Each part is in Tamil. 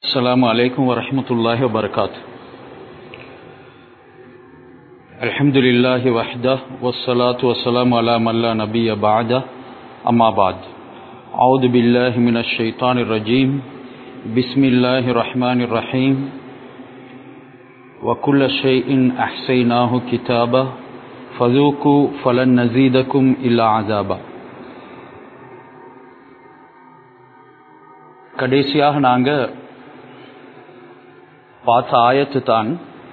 السلام عليكم ورحمة الله وبركاته الحمد لله وحده والصلاة والسلام على من لا نبي بعده أما بعد أعوذ بالله من الشيطان الرجيم بسم الله الرحمن الرحيم وكل شيء أحسيناه كتابا فذوقوا فلن نزيدكم إلا عذابا கடைசியாக நாங்கள் பார்த்த ஆயத்து தான்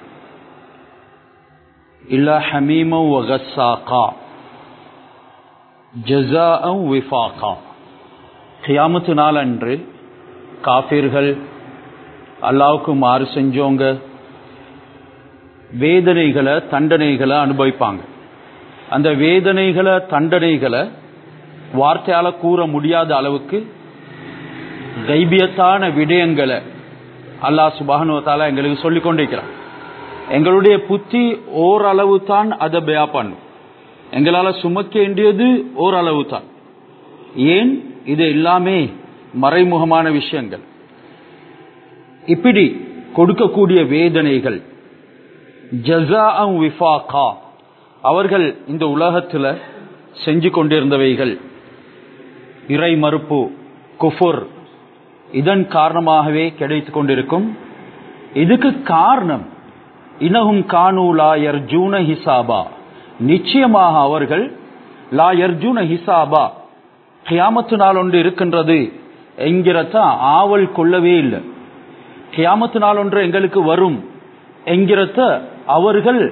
இல்லா ஹமீம வகசாக்கா ஜசா விஃபாக்கா கியாமத்து நாள் அன்று காஃபிர்கள் அல்லாவுக்கு மாறு செஞ்சவங்க வேதனைகளை தண்டனைகளை அனுபவிப்பாங்க அந்த வேதனைகளை தண்டனைகளை வார்த்தையால் கூற முடியாத அளவுக்கு கைபியத்தான விடயங்களை அல்லாஹ் சுபானுவத்தால எங்களுக்கு சொல்லிக் கொண்டிருக்கிறான் எங்களுடைய புத்தி ஓரளவு தான் அதை பயா பண்ணும் எங்களால் சுமக்க வேண்டியது ஓரளவு தான் ஏன் இது எல்லாமே மறைமுகமான விஷயங்கள் இப்படி கொடுக்கக்கூடிய வேதனைகள் ஜசா விஃபாகா அவர்கள் இந்த உலகத்தில் செஞ்சு கொண்டிருந்தவைகள் இறை மறுப்பு குஃபுர் இதன் காரணமாகவே கிடைத்து கொண்டிருக்கும் இதுக்கு காரணம் இனகும் கானு லாயர் ஜூன ஹிசாபா நிச்சயமாக அவர்கள் லாயர் ஜூன ஹிசாபா கியாமத்து நாள் ஒன்று இருக்கின்றது என்கிறத ஆவல் கொள்ளவே இல்லை கியாமத்து நாள் ஒன்று எங்களுக்கு வரும் என்கிறத அவர்கள்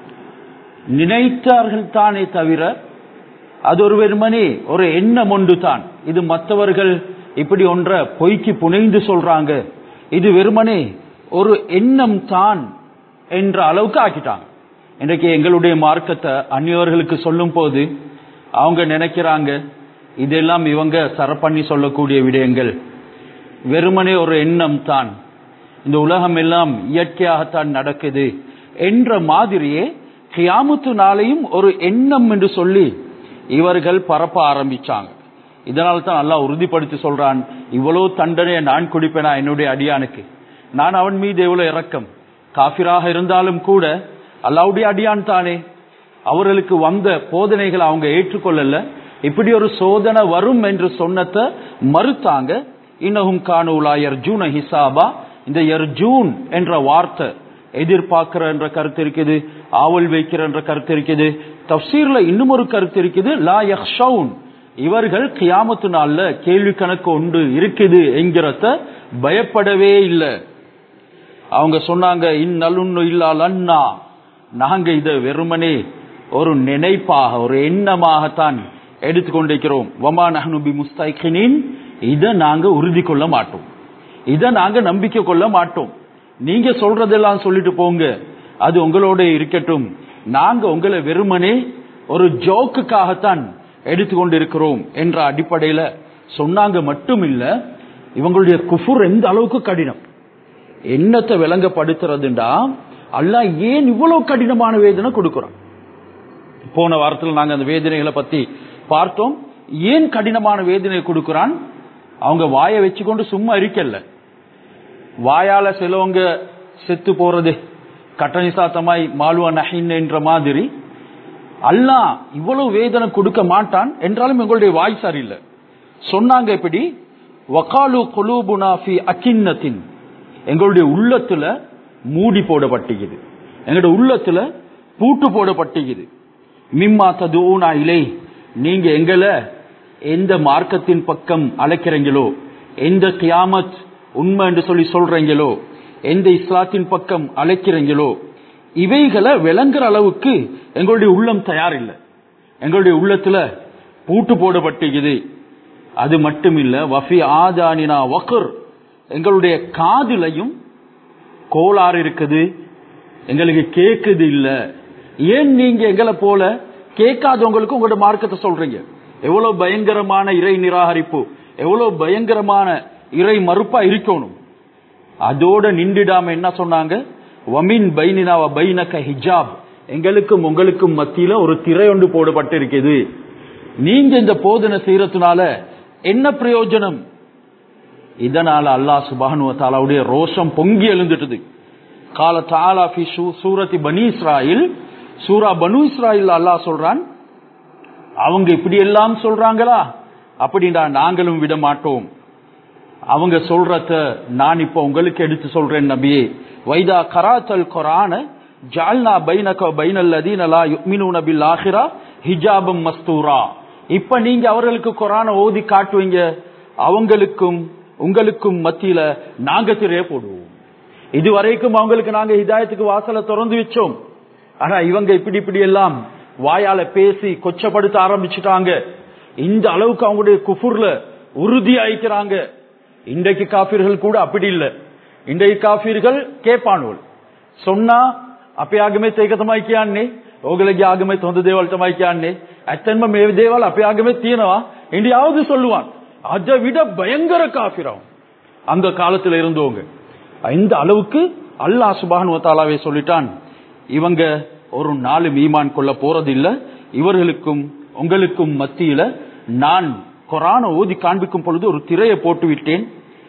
நினைத்தார்கள் தானே தவிர அது ஒரு வெறுமனே ஒரு எண்ணம் ஒன்று தான் இது மற்றவர்கள் இப்படி ஒன்ற பொய்க்கு புனைந்து சொல்றாங்க இது வெறுமனே ஒரு எண்ணம் தான் என்ற அளவுக்கு ஆக்கிட்டாங்க இன்றைக்கு எங்களுடைய மார்க்கத்தை அந்நியவர்களுக்கு சொல்லும் போது அவங்க நினைக்கிறாங்க இதெல்லாம் இவங்க சர பண்ணி சொல்லக்கூடிய விடயங்கள் வெறுமனே ஒரு எண்ணம் தான் இந்த உலகம் எல்லாம் இயற்கையாகத்தான் நடக்குது என்ற மாதிரியே கியாமுத்து நாளையும் ஒரு எண்ணம் என்று சொல்லி இவர்கள் பரப்ப ஆரம்பிச்சாங்க இதனால தான் அல்லாஹ் உறுதிப்படுத்தி சொல்றான் இவ்வளவு தண்டனையை நான் குடிப்பேனா என்னுடைய அடியானுக்கு நான் அவன் மீது எவ்வளவு இறக்கம் காபிராக இருந்தாலும் கூட அல்லாவுடைய அடியான் தானே அவர்களுக்கு வந்த போதனைகளை அவங்க ஏற்றுக்கொள்ளல இப்படி ஒரு சோதனை வரும் என்று சொன்னத மறுத்தாங்க இன்னகும் காணூலா எர்ஜூன ஹிசாபா இந்த எர்ஜூன் என்ற வார்த்தை எதிர்பார்க்கிற என்ற கருத்து இருக்குது ஆவல் வைக்கிற என்ற கருத்து இருக்குது தப்சீர்ல இன்னும் ஒரு கருத்து இருக்குது லா யஹ்ஷவுன் இவர்கள் கியாமத்து நாள்ல கேள்வி கணக்கு ஒன்று இருக்குது என்கிறத பயப்படவே இல்லை அவங்க சொன்னாங்க இந்நலுன்னு இல்லால் அண்ணா நாங்க இதை வெறுமனே ஒரு நினைப்பாக ஒரு எண்ணமாகத்தான் எடுத்துக்கொண்டிருக்கிறோம் வமா நஹனுபி முஸ்தாக்கினின் இதை நாங்க உறுதி கொள்ள மாட்டோம் இதை நாங்க நம்பிக்கை கொள்ள மாட்டோம் நீங்க சொல்றதெல்லாம் சொல்லிட்டு போங்க அது உங்களோட இருக்கட்டும் நாங்க உங்களை வெறுமனே ஒரு ஜோக்குக்காகத்தான் எடுத்துக்கொண்டிருக்கிறோம் என்ற அடிப்படையில சொன்னாங்க மட்டும் இல்ல இவங்களுடைய குஃபுர் எந்த அளவுக்கு கடினம் என்னத்தை விளங்கப்படுத்துறதுண்டா அல்ல ஏன் இவ்வளவு கடினமான வேதனை கொடுக்கிறோம் போன வாரத்தில் நாங்க அந்த வேதனைகளை பத்தி பார்த்தோம் ஏன் கடினமான வேதனை கொடுக்கிறான் அவங்க வாயை வச்சுக்கொண்டு சும்மா இருக்கல வாயால சிலவங்க செத்து போறது கட்டணி சாத்தமாய் மாலுவா நஹின் என்ற மாதிரி அல்லா இவ்வளவு வேதனை கொடுக்க மாட்டான் என்றாலும் எங்களுடைய வாய் சரியில்லை சொன்னாங்க எப்படி வகாலு குலூபுனா ஃபி அக்கின்னத்தின் எங்களுடைய உள்ளத்துல மூடி போடப்பட்டுகிறது எங்களுடைய உள்ளத்துல பூட்டு போடப்பட்டுகிறது மிம்மா ததுனா இலை நீங்க எங்களை எந்த மார்க்கத்தின் பக்கம் அழைக்கிறீங்களோ எந்த கியாமத் உண்மை என்று சொல்லி சொல்றீங்களோ எந்த இஸ்லாத்தின் பக்கம் அழைக்கிறீங்களோ இவைகளை விளங்குற அளவுக்கு எங்களுடைய உள்ளம் தயார் இல்லை எங்களுடைய உள்ளத்துல பூட்டு போடப்பட்டுகிறது அது மட்டும் இல்ல வஃபி ஆதானினா வக்கர் எங்களுடைய காதிலையும் கோளாறு இருக்குது எங்களுக்கு கேக்குது இல்ல ஏன் நீங்க எங்களை போல கேட்காதவங்களுக்கு உங்களோட மார்க்கத்தை சொல்றீங்க எவ்வளவு பயங்கரமான இறை நிராகரிப்பு எவ்வளவு பயங்கரமான இறை மறுப்பா இருக்கணும் அதோட நின்றுடாம என்ன சொன்னாங்க வமின் பைனினாவ பைனக ஹிஜாப் எங்களுக்கும் உங்களுக்கும் மத்தியில ஒரு திரை ஒன்று போடப்பட்டு இருக்குது நீங்க இந்த போதனை செய்யறதுனால என்ன பிரயோஜனம் இதனால அல்லாஹ் சுபானு தாலாவுடைய ரோஷம் பொங்கி எழுந்துட்டது கால தாலா ஃபி சூரத்தி பனி இஸ்ராயில் சூரா பனு இஸ்ராயில் அல்லாஹ் சொல்றான் அவங்க இப்படி எல்லாம் சொல்றாங்களா அப்படின்னா நாங்களும் விட மாட்டோம் அவங்க சொல்றத நான் இப்ப உங்களுக்கு எடுத்து சொல்றேன் நபியே வைதா கராத்தல் குரான ஜால்னா பைனக பைனல் லதீன லா யுமினூன பில் ஆஹிரா ஹிஜாபம் மஸ்தூரா இப்ப நீங்க அவர்களுக்கு குரான ஓதி காட்டுவீங்க அவங்களுக்கும் உங்களுக்கும் மத்தியில நாங்க திரைய போடுவோம் இதுவரைக்கும் அவங்களுக்கு நாங்க ஹிதாயத்துக்கு வாசலை திறந்து வச்சோம் ஆனா இவங்க இப்படி இப்படி எல்லாம் வாயால பேசி கொச்சப்படுத்த ஆரம்பிச்சுட்டாங்க இந்த அளவுக்கு அவங்களுடைய குஃபுர்ல உறுதி ஆயிக்கிறாங்க இன்றைக்கு காபீர்கள் கூட அப்படி இல்லை இன்றைக்கு காபீர்கள் கேட்பானோல் சொன்னா අපේ ආගමෙත් ඒක තමයි කියන්නේ. ඕගලගේ ආගමෙත් හොඳ දේවල් තමයි කියන්නේ. ඇත්තෙන්ම මේ දේවල් අපේ ආගමෙත් තියෙනවා. இந்தியாவது சொல்லுவான். அதை விட பயங்கர காபிரம். அந்த காலத்துல இருந்தவங்க. இந்த அளவுக்கு அல்லாஹ் சுபானு வத்தாலாவே சொல்லிட்டான். இவங்க ஒரு நாலு மீமான் கொள்ள போறதில்ல. இவர்களுக்கும் உங்களுக்கும் மத்தியில நான் குரான ஓதி காண்பிக்கும் பொழுது ஒரு திரையை போட்டு விட்டேன்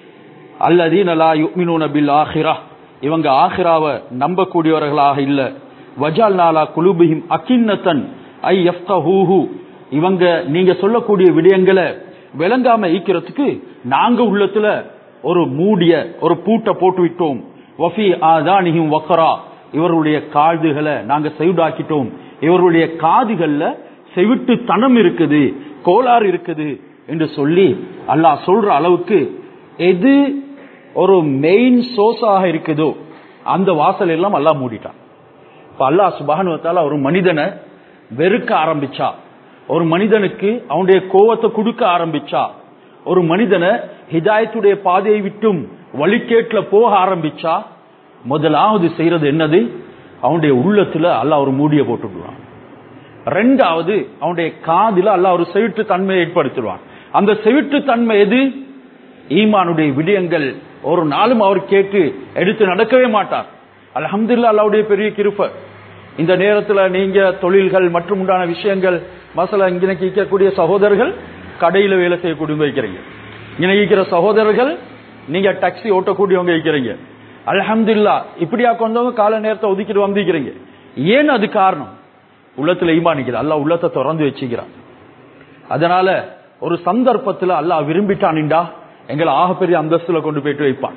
அல்லதீன லா யுமினூன பில் ஆஹிரா இவங்க ஆஹிராவை நம்பக்கூடியவர்களாக இல்ல வஜால் நாலா குலுபிஹிம் அக்கின்னத்தன் ஐ எஃப்கஹூஹு இவங்க நீங்க சொல்லக்கூடிய விடயங்களை விளங்காம ஈக்கிறதுக்கு நாங்க உள்ளத்துல ஒரு மூடிய ஒரு பூட்டை போட்டு விட்டோம் வஃபி ஆதானிஹிம் வக்கரா இவருடைய காதுகளை நாங்க செவிடாக்கிட்டோம் இவருடைய காதுகள்ல செவிட்டு தனம் இருக்குது கோளாறு இருக்குது என்று சொல்லி அல்லாஹ் சொல்ற அளவுக்கு எது ஒரு மெயின் சோர்ஸாக இருக்குதோ அந்த வாசல் எல்லாம் அல்லாஹ் மூடிட்டான் இப்ப அல்லாஹ் சுபானுவத்தால ஒரு மனிதனை வெறுக்க ஆரம்பிச்சா ஒரு மனிதனுக்கு அவனுடைய கோவத்தை கொடுக்க ஆரம்பிச்சா ஒரு மனிதனை ஹிதாயத்துடைய பாதையை விட்டும் வழிகேட்டுல போக ஆரம்பிச்சா முதலாவது செய்யறது என்னது அவனுடைய உள்ளத்துல அல்லாஹ் ஒரு மூடிய போட்டுடுவான் ரெண்டாவது அவனுடைய காதில அல்லாஹ் ஒரு செவிட்டு தன்மையை ஏற்படுத்திடுவான் அந்த செவிட்டு தன்மை எது ஈமானுடைய விடயங்கள் ஒரு நாளும் அவர் கேட்டு எடுத்து நடக்கவே மாட்டார் அல்ஹம்துலில்லாஹ் அல்லாவுடைய பெரிய கிருப்ப இந்த நேரத்துல நீங்க தொழில்கள் மற்றும் உண்டான விஷயங்கள் மசாலா இங்கே ஈக்கக்கூடிய சகோதரர்கள் கடையில வேலை செய்யக்கூடியவங்க வைக்கிறீங்க இங்கே ஈக்கிற சகோதரர்கள் நீங்க டாக்ஸி ஓட்டக்கூடியவங்க வைக்கிறீங்க அல்ஹம்துலில்லா இப்படியா கொண்டவங்க கால நேரத்தை ஒதுக்கிட்டு வந்திருக்கிறீங்க ஏன் அது காரணம் உள்ளத்துல ஈமா நிக்குது அல்லாஹ் உள்ளத்தை திறந்து வச்சுக்கிறான் அதனால ஒரு சந்தர்ப்பத்துல அல்லாஹ் விரும்பிட்டானிண்டா எங்களை ஆகப்பெரிய அந்தஸ்துல கொண்டு போயிட்டு வைப்பான்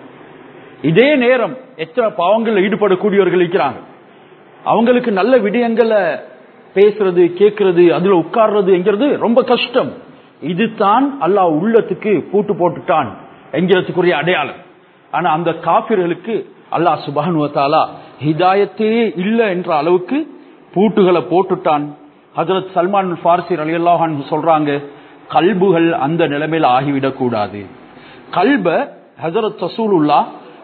இதே நேரம் எத்தனை பாவங்கள்ல ஈடுபடக்கூடியவர்கள் இருக்கிறாங்க அவங்களுக்கு நல்ல விடயங்களை பேசுறது கேட்கறது அதுல உட்கார்றதுங்கிறது ரொம்ப கஷ்டம் இதுதான் அல்லாஹ் உள்ளத்துக்கு பூட்டு போட்டுட்டான் என்கிறதுக்குரிய அடையாளம் ஆனா அந்த காபிர்களுக்கு அல்லாஹ் சுபானுவத்தாலா ஹிதாயத்திலே இல்லை என்ற அளவுக்கு பூட்டுகளை போட்டுட்டான் ஹஜரத் சல்மான் ஃபார்சி அலியல்லாஹான் சொல்றாங்க கல்புகள் அந்த நிலைமையில ஆகிவிடக் கூடாது கல்ப ஹசரத் சசூலுல்லா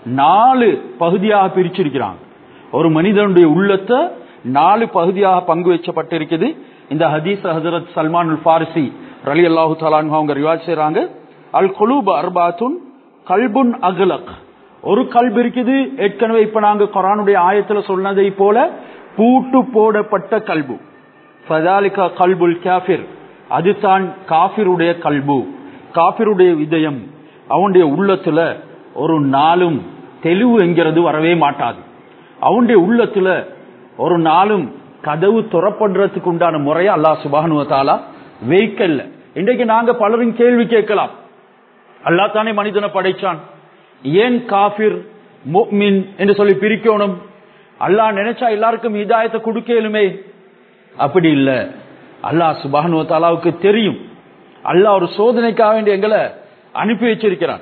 நாலு பகுதியாக பிரிச்சிருக்கிறாங்க ஒரு மனிதனுடைய உள்ளத்தை நாலு பகுதியாக பங்கு வச்சப்பட்டிருக்குது இந்த ஹதீஸ் ஹசரத் சல்மான் ஃபாரிசி ரலி அல்லாஹு தலான் அவங்க ரிவாஜ் செய்றாங்க அல் குலூப் அர்பாத்துன் கல்புன் அகலக் ஒரு கல்பு இருக்குது ஏற்கனவே இப்ப நாங்க குரானுடைய ஆயத்துல சொன்னதை போல பூட்டு போடப்பட்ட கல்பு ஃபதாலிகா கல்புல் காஃபிர் அதுதான் காஃபிருடைய கல்பு காஃபிருடைய இதயம் அவனுடைய உள்ளத்துல ஒரு நாளும் தெளிவு என்கிறது வரவே மாட்டாது அவனுடைய உள்ளத்துல ஒரு நாளும் கதவு துறப்படுறதுக்கு உண்டான முறையை அல்லாஹ் சுபானுவத்தாலா வைக்கல இன்றைக்கு நாங்க பலரும் கேள்வி கேட்கலாம் அல்லா தானே மனிதனை படைச்சான் ஏன் காபிர் முக்மின் என்று சொல்லி பிரிக்கணும் அல்லாஹ் நினைச்சா எல்லாருக்கும் இதாயத்தை கொடுக்கலுமே அப்படி இல்ல அல்லாஹ் சுபானுவத்தாலாவுக்கு தெரியும் அல்லாஹ் ஒரு சோதனைக்காக வேண்டிய எங்களை அனுப்பி வச்சிருக்கிறான்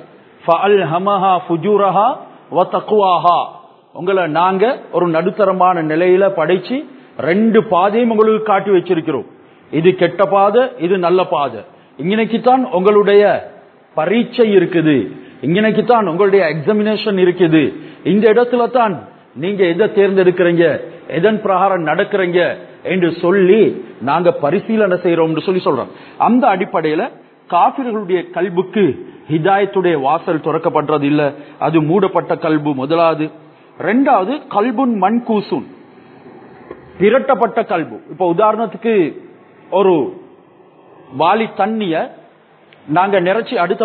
உங்களை நாங்க ஒரு நடுத்தரமான நிலையில படைச்சு ரெண்டு பாதையும் உங்களுக்கு காட்டி வச்சிருக்கிறோம் இது கெட்ட பாதை இது நல்ல பாதை இங்கனைக்குத்தான் உங்களுடைய பரீட்சை இருக்குது இங்கனைக்குத்தான் உங்களுடைய எக்ஸாமினேஷன் இருக்குது இந்த இடத்துல தான் நீங்க எதை தேர்ந்தெடுக்கிறீங்க எதன் பிரகாரம் நடக்கிறீங்க என்று சொல்லி நாங்க பரிசீலனை செய்யறோம் சொல்லி சொல்றோம் அந்த அடிப்படையில காபிர்களுடைய கல்புக்கு ஹிதாயத்துடைய வாசல் திறக்கப்படுறது இல்ல அது மூடப்பட்ட கல்பு முதலாவது ரெண்டாவது கல்புன் மண்கூசுன் திரட்டப்பட்ட கல்பு இப்ப உதாரணத்துக்கு ஒரு வாளி தண்ணிய நாங்க நிறைச்சி அடுத்த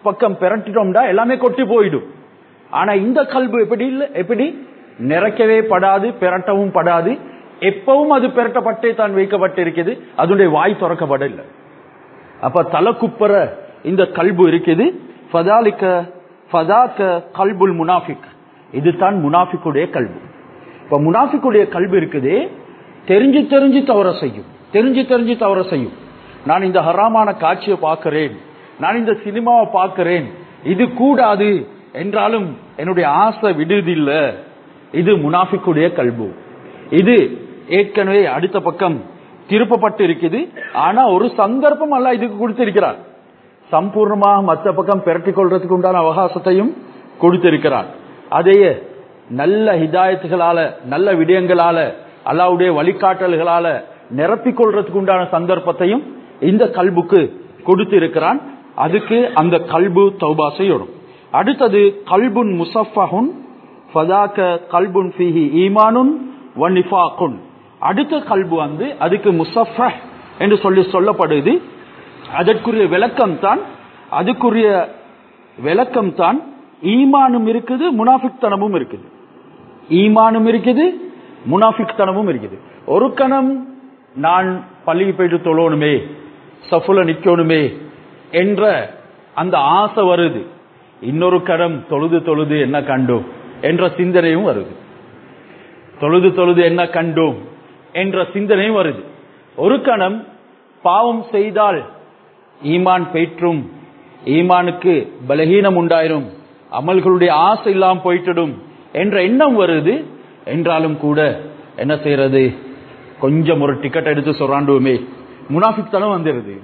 பக்கம் பிரட்டிட்டோம்டா எல்லாமே கொட்டி போயிடும் ஆனா இந்த கல்பு எப்படி இல்ல எப்படி நிறைக்கவே படாது பிரட்டவும் படாது எப்பவும் அது பிரட்டப்பட்டே தான் வைக்கப்பட்டிருக்குது அதனுடைய வாய் திறக்கப்படல அப்ப தலை குப்பர இந்த கல்பு இருக்குது ஃபதாலிக்க ஃபதாக்க கல்புல் முனாஃபிக் இதுதான் முனாஃபிக்குடைய கல்பு இப்ப முனாஃபிக்குடைய கல்பு இருக்குது தெரிஞ்சு தெரிஞ்சு தவற செய்யும் தெரிஞ்சு தெரிஞ்சு தவற செய்யும் நான் இந்த ஹராமான காட்சியை பார்க்கிறேன் நான் இந்த சினிமாவை பார்க்கிறேன் இது கூடாது என்றாலும் என்னுடைய ஆசை விடுதில்ல இது முனாஃபிக்குடைய கல்பு இது ஏற்கனவே அடுத்த பக்கம் திருப்பப்பட்டு இருக்குது ஆனா ஒரு சந்தர்ப்பம் அல்ல இதுக்கு கொடுத்திருக்கிறார் சம்பூர்ணமாக மற்ற பக்கம் பிரட்டிக் கொள்றதுக்கு உண்டான அவகாசத்தையும் கொடுத்திருக்கிறார் அதையே நல்ல ஹிதாயத்துகளால நல்ல விடயங்களால அல்லாவுடைய வழிகாட்டல்களால நிரப்பிக் கொள்றதுக்கு உண்டான சந்தர்ப்பத்தையும் இந்த கல்புக்கு கொடுத்திருக்கிறான் அதுக்கு அந்த கல்பு தௌபா செய்யணும் அடுத்தது கல்புன் முசஃபஹுன் ஃபதாக்க கல்புன் ஃபீஹி ஈமானுன் வ நிஃபாக்குன் அடுத்த கல்பு வந்து அதுக்கு முசஃபஹ் என்று சொல்லி சொல்லப்படுது அதற்குரிய விளக்கம் தான் அதுக்குரிய விளக்கம் தான் ஈமானும் இருக்குது முனாஃபிக்தனமும் இருக்குது ஈமானும் இருக்குது முனாஃபிக்தனமும் இருக்குது ஒரு கணம் நான் பள்ளிக்கு போயிட்டு தொழணுமே சஃபுல நிக்கணுமே என்ற அந்த ஆசை வருது இன்னொரு கடம் தொழுது தொழுது என்ன கண்டோம் என்ற சிந்தனையும் வருது தொழுது தொழுது என்ன கண்டோம் என்ற சிந்தனையும் வருது ஒரு கணம் பாவம் செய்தால் ஈமான் பெற்றும் ஈமானுக்கு பலகீனம் உண்டாயிரும் அமல்களுடைய ஆசை இல்லாம போயிட்டிடும் என்ற எண்ணம் வருது என்றாலும் கூட என்ன செய்யறது கொஞ்சம் ஒரு டிக்கெட் எடுத்து சொல்றாண்டுமே முனாஃபிக் தனம் வந்துருது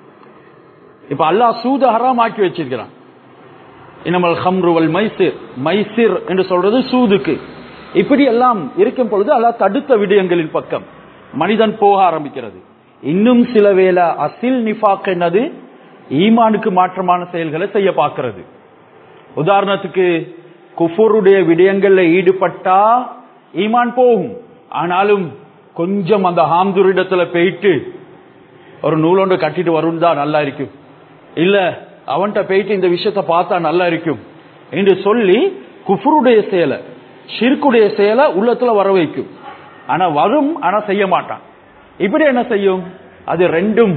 இப்ப அல்லாஹ் சூத ஹராம் ஆக்கி வச்சிருக்கிறான் இனமல் ஹம்ருவல் மைசிர் மைசிர் என்று சொல்றது சூதுக்கு இப்படி எல்லாம் இருக்கும் பொழுது அல்லாஹ் தடுத்த விடயங்களின் பக்கம் மனிதன் போக ஆரம்பிக்கிறது இன்னும் சில வேளை அசில் நிஃபாக் என்னது ஈமானுக்கு மாற்றமான செயல்களை செய்ய பார்க்கிறது உதாரணத்துக்கு குஃபருடைய விடயங்கள்ல ஈடுபட்டா ஈமான் போகும் ஆனாலும் கொஞ்சம் அந்த ஹாம்துரிடத்துல போயிட்டு ஒரு நூலொன்று கட்டிட்டு வரும் தான் நல்லா இருக்கும் இல்ல அவன்கிட்ட போயிட்டு இந்த விஷயத்த பார்த்தா நல்லா இருக்கும் என்று சொல்லி குஃபருடைய செயலை ஷிர்குடைய செயலை உள்ளத்துல வர வைக்கும் ஆனா வரும் ஆனா செய்ய மாட்டான் இப்படி என்ன செய்யும் அது ரெண்டும்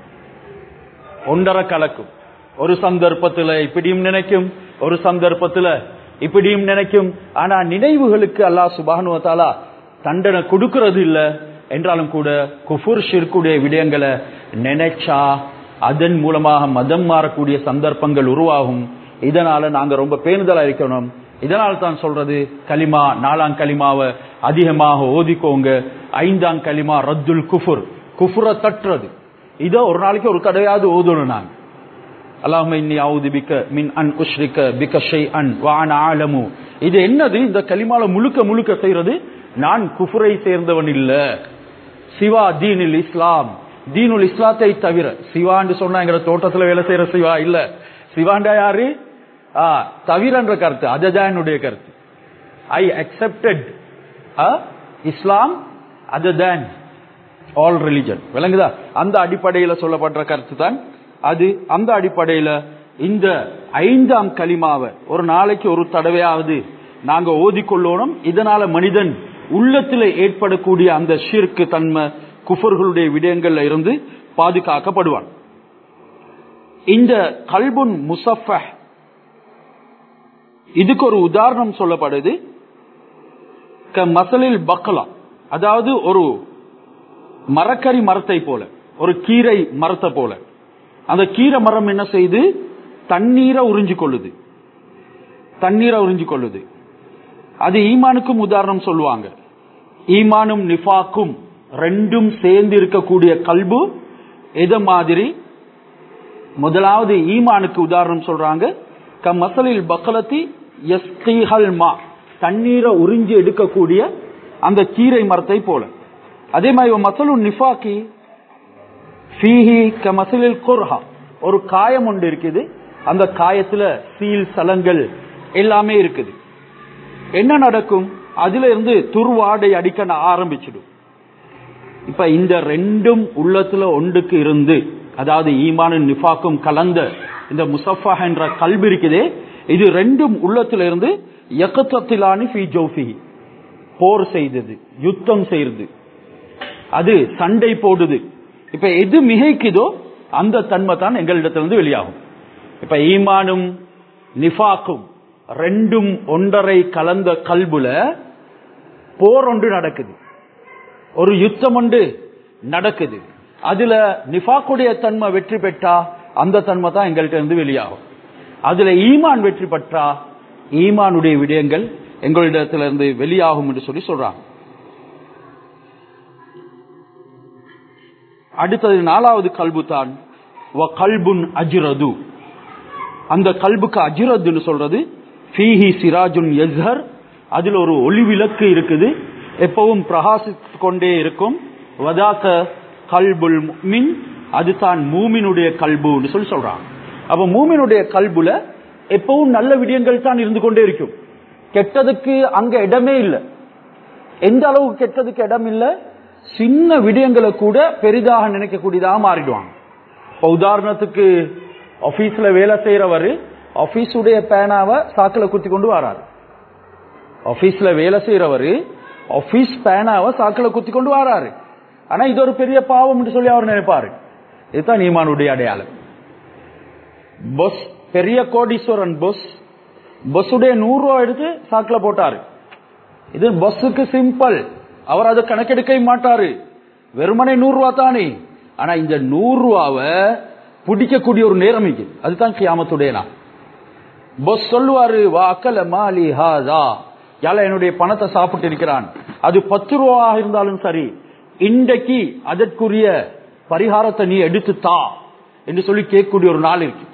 ஒன்றரை கலக்கும் ஒரு சந்தர்ப்பத்துல இப்படியும் நினைக்கும் ஒரு சந்தர்ப்பத்துல இப்படியும் நினைக்கும் ஆனா நினைவுகளுக்கு அல்லாஹ் சுபானுவத்தாலா தண்டனை கொடுக்கிறது இல்ல என்றாலும் கூட குஃபுர் ஷிர்குடைய விடயங்களை நினைச்சா அதன் மூலமாக மதம் மாறக்கூடிய சந்தர்ப்பங்கள் உருவாகும் இதனால நாங்க ரொம்ப பேணுதலா இருக்கணும் இதனால தான் சொல்றது கலிமா நாலாம் கலிமாவை அதிகமாக ஓதிக்கோங்க ஐந்தாம் கலிமா ரத்துல் குஃபுர் குஃபுர தட்டுறது இதை ஒரு நாளைக்கு ஒரு தடவையாவது ஓதணும் நாங்க அல்லாஹும இன்னி அவுது பிக்க மின் அன் உஷ்ரிக்க பிக்க ஷை அன் வான் ஆலமு இது என்னது இந்த கலிமால முழுக்க முழுக்க செய்யறது நான் குஃபுரை சேர்ந்தவன் இல்ல சிவா தீனில் இஸ்லாம் தீனுல் இஸ்லாத்தை தவிர சிவான்னு சொன்னா எங்க தோட்டத்துல வேலை செய்யற சிவா இல்ல சிவாண்டா யாரு ஆ தவிரன்ற கருத்து அதுதான் என்னுடைய கருத்து I accepted Islam other than all religion விளங்குதா அந்த அடிப்படையில சொல்லப்படுற கருத்து தான் அது அந்த அடிப்படையில இந்த ஐந்தாம் கலிமாவை ஒரு நாளைக்கு ஒரு தடவையாவது நாங்க ஓதிக்கொள்ளணும் இதனால மனிதன் உள்ளத்தில் ஏற்படக்கூடிய அந்த ஷிர்க்கு தன்மை குஃபர்களுடைய விடயங்கள்ல இருந்து பாதுகாக்கப்படுவான் இந்த கல்புன் முசஃப இதுக்கு ஒரு உதாரணம் சொல்லப்படுது மசலில் பக்கலா அதாவது ஒரு மரக்கறி மரத்தை போல ஒரு கீரை மரத்தை போல அந்த கீரை மரம் என்ன செய்து தண்ணீரை உறிஞ்சு கொள்ளுது தண்ணீரை உறிஞ்சு கொள்ளுது அது ஈமானுக்கும் உதாரணம் சொல்லுவாங்க ஈமானும் நிஃபாக்கும் ரெண்டும் சேர்ந்து இருக்கக்கூடிய கல்பு எத மாதிரி முதலாவது ஈமானுக்கு உதாரணம் சொல்றாங்க க மசலில் பக்கலத்தி எஸ்கிஹல் மா தண்ணீரை உறிஞ்சி எடுக்கக்கூடிய அந்த கீரை மரத்தை போல அதே மாதிரி மசலு நிஃபாக்கி ஃபீஹி க மசலில் குர்ஹா ஒரு காயம் ஒன்று இருக்குது அந்த காயத்துல சீல் சலங்கள் எல்லாமே இருக்குது என்ன நடக்கும் அதுல இருந்து துர்வாடை அடிக்க ஆரம்பிச்சிடும் இப்ப இந்த ரெண்டும் உள்ளத்துல ஒன்றுக்கு இருந்து அதாவது ஈமானும் நிஃபாக்கும் கலந்த இந்த முசஃபா என்ற கல்வி இருக்குதே இது ரெண்டும் உள்ளத்திலிருந்து எக்கத்திலானி ஃபி ஜோஃபி போர் செய்தது யுத்தம் செய்யறது அது சண்டை போடுது இப்ப எது மிகைக்குதோ அந்த தன்மை தான் எங்களிடத்திலிருந்து வெளியாகும் இப்ப ஈமானும் நிஃபாக்கும் ரெண்டும் ஒன்றரை கலந்த கல்புல போர் ஒன்று நடக்குது ஒரு யுத்தம் ஒன்று நடக்குது அதுல நிஃபாக்குடைய தன்மை வெற்றி பெற்றா அந்த தன்மை தான் எங்கள்கிட்ட இருந்து வெளியாகும் அதுல ஈமான் வெற்றி பெற்றா ஈமானுடைய விடயங்கள் எங்களிடத்திலிருந்து வெளியாகும் என்று சொல்லி சொல்றாங்க அடுத்தது நாலாவது கல்பு தான் கல்புன் அஜிரது அந்த கல்புக்கு அஜிரதுன்னு சொல்றது ஃபீஹி சிராஜுன் எஸ்ஹர் அதில் ஒரு ஒளி விளக்கு இருக்குது எப்பவும் பிரகாசித்து கொண்டே இருக்கும் வதாக்க கல்புல் மின் அதுதான் மூமினுடைய கல்புன்னு சொல்லி சொல்றாங்க அப்ப மூமினுடைய கல்புல எப்பவும் நல்ல விடயங்கள் தான் இருந்து கொண்டே இருக்கும் கெட்டதுக்கு அங்க இடமே இல்லை எந்த அளவுக்கு கெட்டதுக்கு இடம் இல்லை சின்ன விடயங்களை கூட பெரிதாக நினைக்கக்கூடியதாக மாறிடுவாங்க இப்போ உதாரணத்துக்கு ஆபீஸ்ல வேலை செய்யறவர் ஆபீஸுடைய பேனாவை சாக்கில் குத்தி கொண்டு வராரு ஆபீஸ்ல வேலை செய்யறவர் ஆபீஸ் பேனாவை சாக்கில் குத்தி கொண்டு வராரு ஆனா இது ஒரு பெரிய பாவம் என்று சொல்லி அவர் நினைப்பாரு இதுதான் நீமானுடைய அடையாளம் பொஸ் பெரிய கோடீஸ்வரன் பொஸ் பஸ்ஸுடைய நூறு ரூபா எடுத்து சாக்குல போட்டாரு இது பஸ்ஸுக்கு சிம்பிள் அவர் அதை கணக்கெடுக்க மாட்டாரு வெறுமனை நூறு ரூபா தானே ஆனா இந்த நூறு ரூபாவை பிடிக்கக்கூடிய ஒரு நேரம் இருக்கு அதுதான் கியாமத்துடைய நான் பஸ் சொல்லுவாரு வா அக்கல மாலி ஹாதா யால என்னுடைய பணத்தை சாப்பிட்டு இருக்கிறான் அது பத்து ரூபாக இருந்தாலும் சரி இன்றைக்கு அதற்குரிய பரிகாரத்தை நீ எடுத்து தா என்று சொல்லி கேட்கக்கூடிய ஒரு நாள் இருக்கு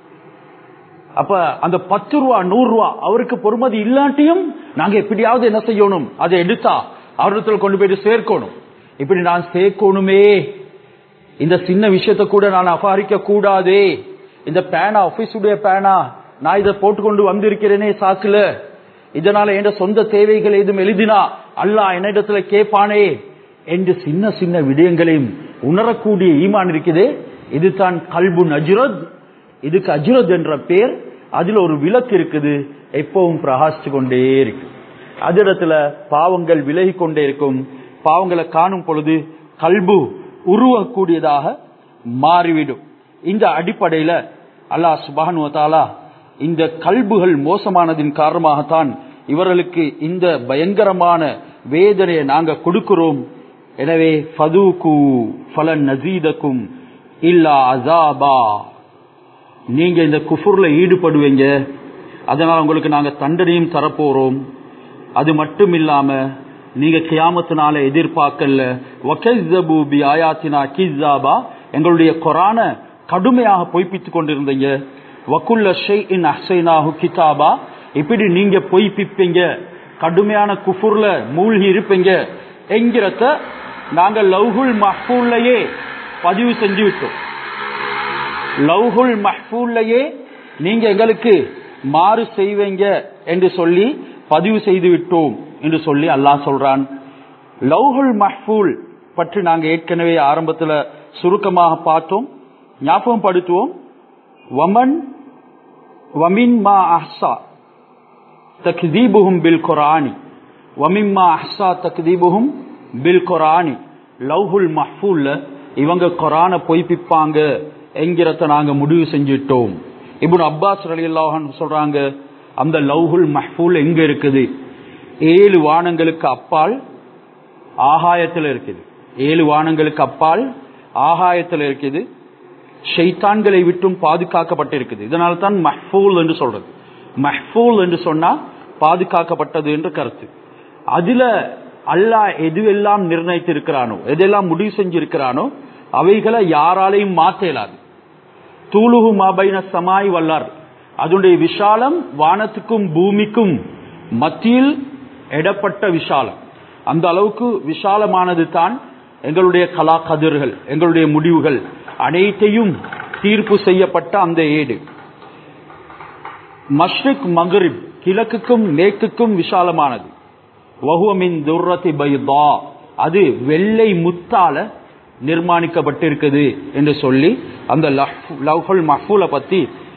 அப்ப அந்த பத்து ரூபா நூறு ரூபா அவருக்கு பொறுமதி இல்லாட்டியும் நாங்க எப்படியாவது என்ன செய்யணும் அதை எடுத்தா அவரிடத்துல கொண்டு போயிட்டு சேர்க்கணும் இப்படி நான் சேர்க்கணுமே இந்த சின்ன விஷயத்தை கூட நான் அபகரிக்க கூடாதே இந்த பேனா ஆபீஸுடைய பேனா நான் இதை போட்டுக்கொண்டு வந்திருக்கிறேனே சாக்குல இதனால என் சொந்த தேவைகள் எதுவும் எழுதினா அல்லா என்னிடத்துல கேட்பானே என்று சின்ன சின்ன விடயங்களையும் உணரக்கூடிய ஈமான் இருக்குது இதுதான் கல்பு அஜ்ரத் இதுக்கு அஜ்ரத் என்ற பேர் அதுல ஒரு விளக்கு இருக்குது எப்பவும் பிரகாசிச்சு கொண்டே இருக்கு அதிடத்துல பாவங்கள் விலகி கொண்டே இருக்கும் பாவங்களை காணும் பொழுது கல்பு உருவக்கூடியதாக மாறிவிடும் இந்த அடிப்படையில அல்லாஹ் சுபானுவத்தாலா இந்த கல்புகள் மோசமானதின் காரணமாகத்தான் இவர்களுக்கு இந்த பயங்கரமான வேதனையை நாங்க கொடுக்கிறோம் எனவே ஃபதூக்கு ஃபலன் நசீதக்கும் இல்லா அசாபா நீங்க இந்த குஃபுர்ல ஈடுபடுவீங்க அதனால உங்களுக்கு நாங்க தண்டனையும் தரப்போறோம் அது மட்டும் இல்லாம நீங்க கியாமத்தினால எதிர்பார்க்கல வக்கஸ்தபு பி ஆயாத்தினா கிஸ்ஸாபா எங்களுடைய கொரான கடுமையாக பொய்ப்பித்துக் கொண்டிருந்தீங்க வக்குல்ல ஷெய் இன் அஹ்சைனாஹு கிதாபா இப்படி நீங்க பொய்ப்பிப்பீங்க கடுமையான குஃபுர்ல மூழ்கி இருப்பீங்க என்கிறத நாங்க லவ்ஹுல் மஹ்பூல்லையே பதிவு செஞ்சு விட்டோம் லவ்ஹுல் மஹ்பூல்லையே நீங்க எங்களுக்கு மாறு செய்வீங்க என்று சொல்லி பதிவு செய்து விட்டோம் என்று சொல்லி அல்லாஹ் சொல்றான் லவ்ஹுல் மஹ்பூல் பற்றி நாங்க ஏற்கனவே ஆரம்பத்துல சுருக்கமாக பார்த்தோம் ஞாபகம் படுத்துவோம் வமன் வமின் மா அஹ்சா தக்தீபுஹும் பில் குரானி வமிம்மா அஹ்சா தக்தீபுஹும் பில் குரானி லவ்ஹுல் மஹ்பூல்ல இவங்க குரான பொய்ப்பிப்பாங்க என்கிறத நாங்க முடிவு செஞ்சிட்டோம் இப்னு அப்பாஸ் ரலியல்லாஹு சொல்றாங்க அந்த லவ்ஹுல் மஹ்பூல் எங்க இருக்குது ஏழு வானங்களுக்கு அப்பால் ஆகாயத்தில் இருக்குது ஏழு வானங்களுக்கு அப்பால் ஆகாயத்தில் இருக்குது ஷைத்தான்களை விட்டும் பாதுகாக்கப்பட்டிருக்குது இதனால தான் மஹ்பூல் என்று சொல்றது மஹ்பூல் என்று சொன்னா பாதுகாக்கப்பட்டது என்று கருத்து அதுல அல்லாஹ் எதுவெல்லாம் நிர்ணயித்து இருக்கிறானோ எதெல்லாம் முடிவு செஞ்சிருக்கிறானோ அவைகளை யாராலையும் மாற்ற இயலாது தூளுகு மாபைன சமாய் வல்லார் அதனுடைய விஷாலம் வானத்துக்கும் பூமிக்கும் மத்தியில் எடப்பட்ட விஷாலம் அந்த அளவுக்கு விஷாலமானது தான் எங்களுடைய கலா கதிர்கள் எங்களுடைய முடிவுகள் அனைத்தையும் தீர்ப்பு செய்யப்பட்ட அந்த ஏடு மஷ்ரிக் மகரிப் கிழக்குக்கும் மேற்குக்கும் விஷாலமானது வகுவமின் துர்ரதி பைதா அது வெள்ளை முத்தால நிர்மாணிக்கப்பட்டிருக்குது என்று சொல்லி அந்த லவ்ஹுல் மஹ்பூலை பத்தி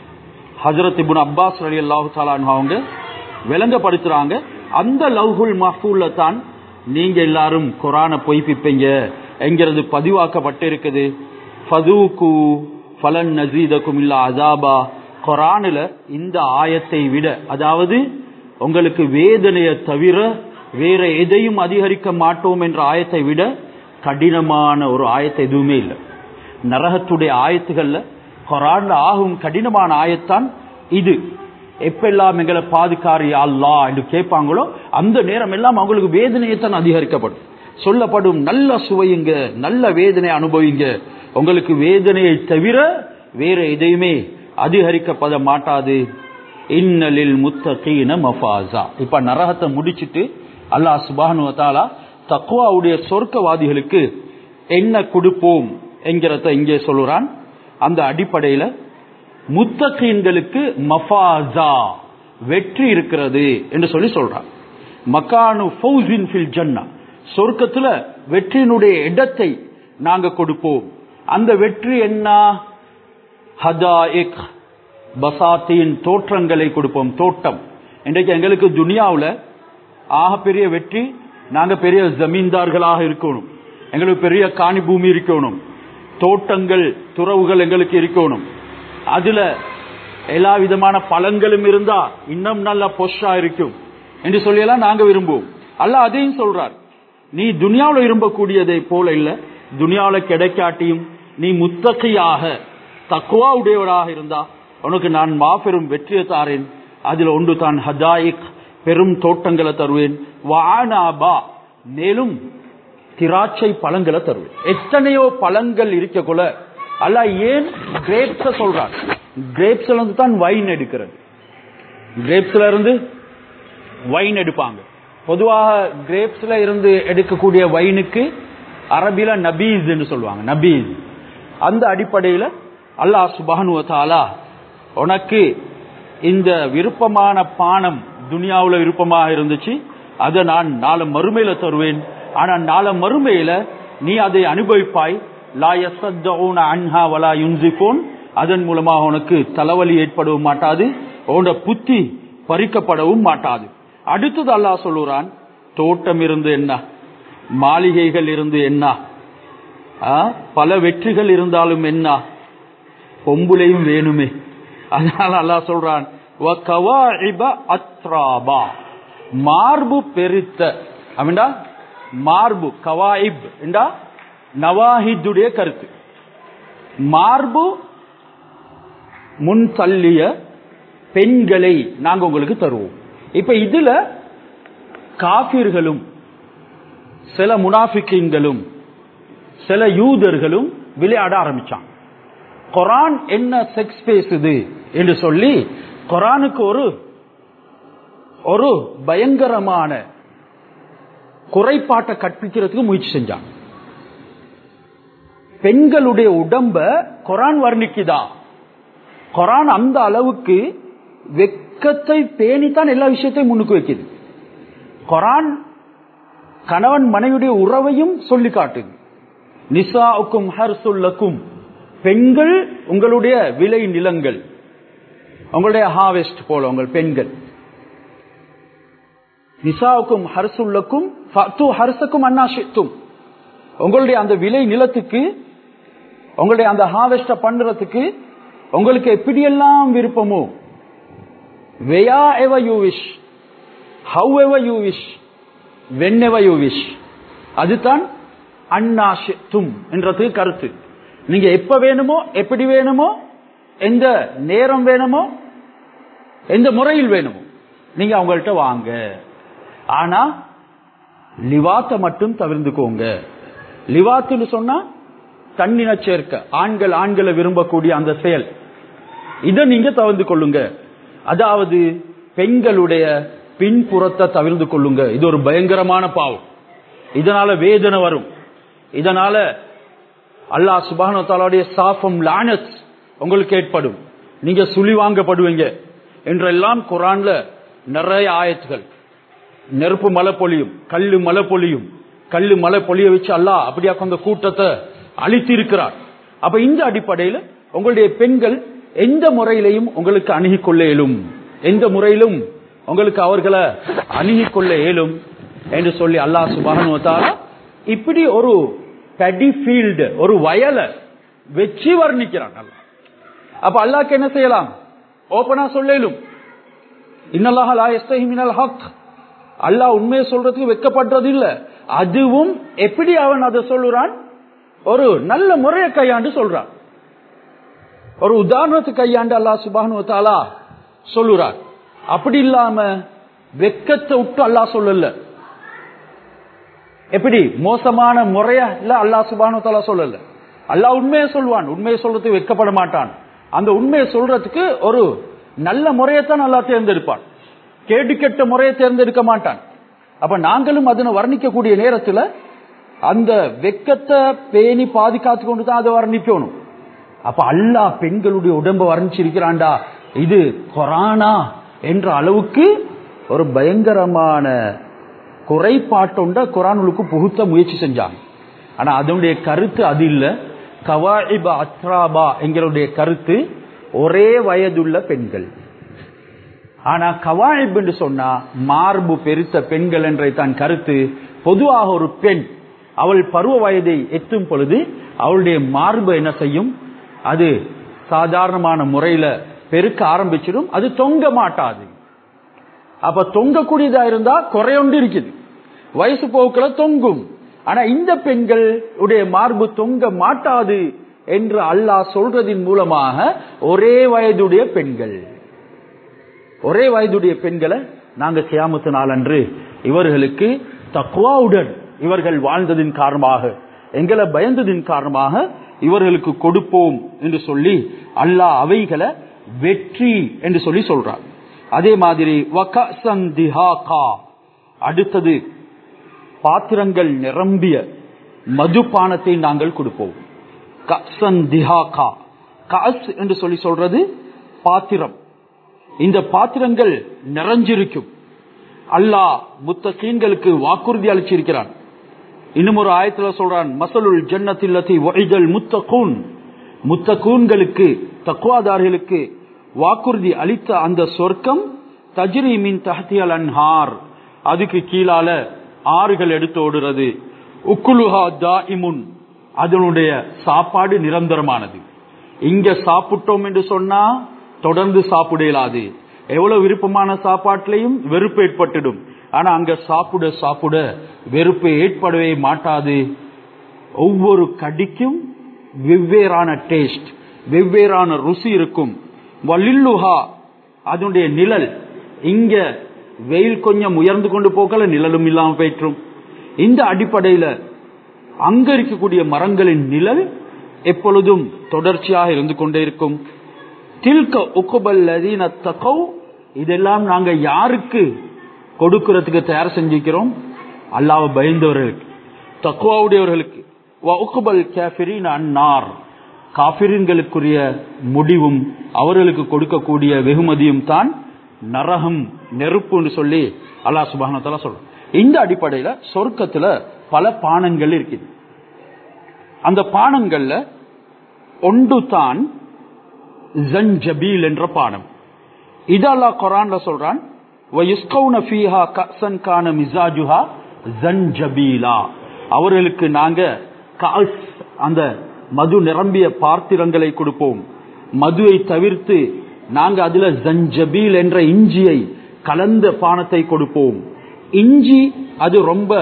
ஹஜரத் இப்னு அப்பாஸ் அலி அல்லாஹு அவங்க விளங்கப்படுத்துறாங்க அந்த லவ்ஹுல் மஹ்ஃபூல்ல தான் நீங்க எல்லாரும் குரானை பொய்ப்பிப்பீங்க என்கிறது பதிவாக்கப்பட்டிருக்குது ஃபதூக்கு ஃபலன் நசீதக்கும் இல்ல அசாபா குரானில் இந்த ஆயத்தை விட அதாவது உங்களுக்கு வேதனையை தவிர வேற எதையும் அதிகரிக்க மாட்டோம் என்ற ஆயத்தை விட கடினமான ஒரு ஆயத்தை எதுவுமே இல்லை நரகத்துடைய ஆயத்துகள்ல குரான்ல ஆகும் கடினமான ஆயத்தான் இது எப்பெல்லாம் எங்களை பாதுகாரி அல்லா என்று கேட்பாங்களோ அந்த நேரம் எல்லாம் அவங்களுக்கு வேதனையைத்தான் அதிகரிக்கப்படும் சொல்லப்படும் நல்ல சுவையுங்க நல்ல வேதனை அனுபவிங்க உங்களுக்கு வேதனையை தவிர வேற எதையுமே அதிகரிக்கப்பட மாட்டாது இன்னலில் முத்தகீன மஃபாசா இப்ப நரகத்தை முடிச்சிட்டு அல்லாஹ் சுபானு தாலா தக்குவாவுடைய சொர்க்கவாதிகளுக்கு என்ன கொடுப்போம் என்கிறத இங்கே சொல்லுறான் அந்த அடிப்படையில முத்தகீன்களுக்கு மஃபாசா வெற்றி இருக்கிறது என்று சொல்லி சொல்றான் மக்கானு ஃபௌசின் ஃபில் ஜன்னா சொர்க்கத்துல வெற்றியினுடைய இடத்தை நாங்க கொடுப்போம் அந்த வெற்றி என்ன ஹதாயிக் பசாத்தின் தோற்றங்களை கொடுப்போம் தோட்டம் இன்றைக்கு எங்களுக்கு துனியாவில் ஆக பெரிய வெற்றி நாங்க பெரிய ஜமீன்தார்களாக இருக்கணும் எங்களுக்கு பெரிய காணி பூமி இருக்கணும் தோட்டங்கள் துறவுகள் எங்களுக்கு இருக்கணும் அதுல எல்லா விதமான பழங்களும் இருந்தா இன்னும் நல்ல பொஷா இருக்கும் என்று சொல்லியெல்லாம் நாங்க விரும்புவோம் அல்ல அதையும் சொல்றார் நீ துனியாவில் விரும்பக்கூடியதை போல இல்ல துனியாவில் கிடைக்காட்டியும் நீ முத்தகையாக தக்குவா உடையவராக இருந்தா உனக்கு நான் மாபெரும் வெற்றியை தாரேன் அதில் ஒன்று தான் ஹதாயிக் பெரும் தோட்டங்களை தருவேன் வானாபா மேலும் திராட்சை பழங்களை தருவேன் எத்தனையோ பழங்கள் இருக்க கொல அல்ல ஏன் கிரேப்ஸ சொல்றான் கிரேப்ஸ்ல இருந்து தான் வைன் எடுக்கிறது கிரேப்ஸ்ல இருந்து வைன் எடுப்பாங்க பொதுவாக கிரேப்ஸ்ல இருந்து எடுக்கக்கூடிய வைனுக்கு அரபில நபீஸ் என்று சொல்லுவாங்க நபீஸ் அந்த அடிப்படையில் அல்லாஹ் சுபானு தாலா உனக்கு இந்த விருப்பமான பானம் துனியாவில் விருப்பமாக இருந்துச்சு அதை நான் நாளை மறுமையில தருவேன் ஆனா நாளை மறுமையில நீ அதை அனுபவிப்பாய் லா யசத்தஊன அன்ஹா வலா யுன்சிஃபூன் அதன் மூலமாக உனக்கு தலைவலி ஏற்படவும் மாட்டாது உன்னோட புத்தி பறிக்கப்படவும் மாட்டாது அடுத்தது அல்லாஹ் சொல்லுறான் தோட்டம் இருந்து என்ன மாளிகைகள் இருந்து என்ன ஆ, பல வெற்றிகள் இருந்தாலும் என்ன பொம்புலையும் வேணுமே அதனால அல்லாஹ் சொல்றான் "வ கவாஇப அத்ராபா மார்பு பெருத்த அப்படின்னா மார்பு கவாயிப் என்றா நவாஹிதுடைய கருத்து மார்பு முன் தள்ளிய பெண்களை நாங்க உங்களுக்கு தருவோம் இப்ப இதுல காபிர்களும் சில முனாஃபிக்கீன்களும் சில யூதர்களும் விளையாட ஆரம்பிச்சாங்க குரான் என்ன செக்ஸ் பேசுது என்று சொல்லி குரானுக்கு ஒரு ஒரு பயங்கரமான குறைபாட்டை கற்பிக்கிறதுக்கு முயற்சி செஞ்சாங்க பெண்களுடைய உடம்ப குரான் வர்ணிக்குதா குரான் அந்த அளவுக்கு வெக்கத்தை பேணித்தான் எல்லா விஷயத்தையும் முன்னுக்கு வைக்குது குரான் கணவன் மனைவியுடைய உறவையும் சொல்லி காட்டுது நிசாவுக்கும் ஹர்சுல்லக்கும் பெண்கள் உங்களுடைய விளை நிலங்கள் உங்களுடைய ஹார்வெஸ்ட் போல உங்கள் பெண்கள் நிசாவுக்கும் ஹர்சுல்லக்கும் ஃபத்து ஹர்சக்கும் அன்னாஷித்தும் உங்களுடைய அந்த விளை நிலத்துக்கு உங்களுடைய அந்த ஹார்வெஸ்ட பண்றதுக்கு உங்களுக்கு எப்படியெல்லாம் விருப்பமோ wherever you wish however you wish whenever you wish அதுதான் அன்னாஷித்தும் என்றதுக்கு கருத்து நீங்க எப்ப வேணுமோ எப்படி வேணுமோ எந்த நேரம் வேணுமோ எந்த முறையில் வேணுமோ நீங்க அவங்கள்ட்ட வாங்க ஆனா லிவாத்தை மட்டும் தவிர்த்துக்கோங்க லிவாத்துன்னு சொன்னா தன்னின சேர்க்க ஆண்கள் ஆண்களை விரும்பக்கூடிய அந்த செயல் இதை நீங்க தவிர்த்து கொள்ளுங்க அதாவது பெண்களுடைய பின்புறத்தை தவிர்த்து கொள்ளுங்க இது ஒரு பயங்கரமான பாவம் இதனால வேதனை வரும் இதனால அல்லாஹ் சுபான தாலாவுடைய சாஃபம் லானத் உங்களுக்கு ஏற்படும் நீங்க சுழி வாங்கப்படுவீங்க என்றெல்லாம் குரான்ல நிறைய ஆயத்துகள் நெருப்பு மலை பொழியும் கல்லு மலை பொழியும் கல்லு மலை பொழிய வச்சு அல்லாஹ் அப்படியா அந்த கூட்டத்தை அழித்து இருக்கிறார் அப்ப இந்த அடிப்படையில் உங்களுடைய பெண்கள் எந்த முறையிலையும் உங்களுக்கு அணுகிக் கொள்ள இயலும் எந்த முறையிலும் உங்களுக்கு அவர்களை அணுகிக் கொள்ள இயலும் என்று சொல்லி அல்லாஹ் சுபஹானஹு வ தஆலா இப்படி ஒரு படி ஃபீல்டு ஒரு வயலை வச்சு வர்ணிக்கிறான் அல்லாஹ் அப்ப அல்லாஹ்க்கு என்ன செய்யலாம் ஓபனா சொல்லலும் இன்னல்லாஹ லா யஸ்தஹி மினல் ஹக் அல்லாஹ் உண்மையை சொல்றதுக்கு வெட்கப்படுறது இல்ல அதுவும் எப்படி அவன் அதை சொல்லுறான் ஒரு நல்ல முறையை கையாண்டு சொல்றான் ஒரு உதாரணத்துக்கு கையாண்டு அல்லாஹ் சுபானு தாலா சொல்லுறார் அப்படி இல்லாம வெக்கத்தை விட்டு அல்லாஹ் சொல்லல எப்படி மோசமான முறைய இல்ல அல்லாஹ் சுபானு தாலா சொல்லல அல்லாஹ் உண்மையை சொல்வான் உண்மையை சொல்றதுக்கு வெட்கப்பட மாட்டான் அந்த உண்மையை சொல்றதுக்கு ஒரு நல்ல முறையைத்தான் அல்லாஹ் தேர்ந்தெடுப்பான் கேடு கெட்ட முறையை தேர்ந்தெடுக்க மாட்டான் அப்ப நாங்களும் அதனை வர்ணிக்கக்கூடிய நேரத்துல அந்த வெக்கத்தை பேணி பாதுகாத்து கொண்டு தான் அதை வர்ணிக்கணும் அப்ப அல்லாஹ் பெண்களுடைய உடம்ப வர்ணிச்சிருக்கிறான்டா இது கொரானா என்ற அளவுக்கு ஒரு பயங்கரமான குறைபாட்டொண்ட குரானுக்கு புகுத்த முயற்சி செஞ்சாங்க ஆனா அதனுடைய கருத்து அது இல்ல கவாயிப அத்ராபா எங்களுடைய கருத்து ஒரே வயதுள்ள பெண்கள் ஆனா கவாயிப் என்று சொன்னா மார்பு பெருத்த பெண்கள் என்ற தான் கருத்து பொதுவாக ஒரு பெண் அவள் பருவ வயதை எத்தும் பொழுது அவளுடைய மார்பு என்ன செய்யும் அது சாதாரணமான முறையில பெருக்க ஆரம்பிச்சிடும் அது தொங்க மாட்டாது அப்ப தொங்கக்கூடியதா இருந்தா குறையொண்டு இருக்குது வயசு போக்குல தொங்கும் ஆனா இந்த பெண்கள் உடைய மார்பு தொங்க மாட்டாது என்று அல்லாஹ் சொல்றதின் மூலமாக ஒரே வயதுடைய பெண்கள் ஒரே வயதுடைய பெண்களை நாங்க சியாமத்து நாளன்று இவர்களுக்கு தக்குவாவுடன் இவர்கள் வாழ்ந்ததின் காரணமாக எங்களை பயந்ததின் காரணமாக இவர்களுக்கு கொடுப்போம் என்று சொல்லி அல்லாஹ் அவைகளை வெற்றி என்று சொல்லி சொல்றார் அதே மாதிரி வகசன் திஹாகா அடுத்தது பாத்திரங்கள் நிரம்பிய மதுபானத்தை நாங்கள் கொடுப்போம் கசன் திஹாகா கஸ் என்று சொல்லி சொல்றது பாத்திரம் இந்த பாத்திரங்கள் நிறைஞ்சிருக்கும் அல்லாஹ் முத்தகீன்களுக்கு வாக்குறுதி அளிச்சிருக்கிறான் இன்னும் ஒரு ஆயத்துல சொல்றான் மசலுல் ஜன்னத்தில்லத்தி வழிதல் முத்தகூன் முத்தகூன்களுக்கு தக்குவாதார்களுக்கு வாக்குறுதி அளித்த அந்த சொர்க்கம் தஜ்ரி மின் தஹத்தியல் அன்ஹார் அதுக்கு கீழால ஆறுகள் எடுத்து ஓடுறது உக்குலுஹா தாயிமுன் அதனுடைய சாப்பாடு நிரந்தரமானது இங்க சாப்பிட்டோம் என்று சொன்னா தொடர்ந்து சாப்பிட இயலாது எவ்வளவு விருப்பமான சாப்பாட்டிலையும் வெறுப்பு ஏற்பட்டுடும் ஆனா அங்க சாப்பிட சாப்பிட வெறுப்பு ஏற்படவே மாட்டாது ஒவ்வொரு கடிக்கும் வெவ்வேறான டேஸ்ட் வெவ்வேறான ருசி இருக்கும் வலில்லுஹா அதனுடைய நிழல் இங்க வெயில் கொஞ்சம் உயர்ந்து கொண்டு போகல நிழலும் இல்லாம போயிற்றும் இந்த அடிப்படையில அங்க இருக்கக்கூடிய மரங்களின் நிழல் எப்பொழுதும் தொடர்ச்சியாக இருந்து கொண்டே இருக்கும் தில்க உக்குபல் தகவ் இதெல்லாம் நாங்க யாருக்கு கொடுக்கிறதுக்கு தயார் செஞ்சிருக்கிறோம் அல்லாஹ் பயந்தவர்களுக்கு தக்குவாவுடையவர்களுக்கு உக்குபல் கேஃபிரின் அன்னார் காபிரின்களுக்குரிய முடிவும் அவர்களுக்கு கொடுக்கக்கூடிய வெகுமதியும் தான் நரகம் நெருப்புன்னு சொல்லி அல்லாஹ் சுபானத்தால சொல்றோம் இந்த அடிப்படையில சொர்க்கத்துல பல பானங்கள் இருக்குது அந்த பானங்கள்ல ஒன்று தான் ஜன்ஜபீல் என்ற பானம் இது அல்லாஹ் குரான்ல சொல்றான் அவர்களுக்கு நாங்க அந்த மது நிரம்பிய பார்த்திரங்களை கொடுப்போம் மதுவை தவிர்த்து நாங்க அதுல ஜஞ்சபீல் என்ற இஞ்சியை கலந்த பானத்தை கொடுப்போம் இஞ்சி அது ரொம்ப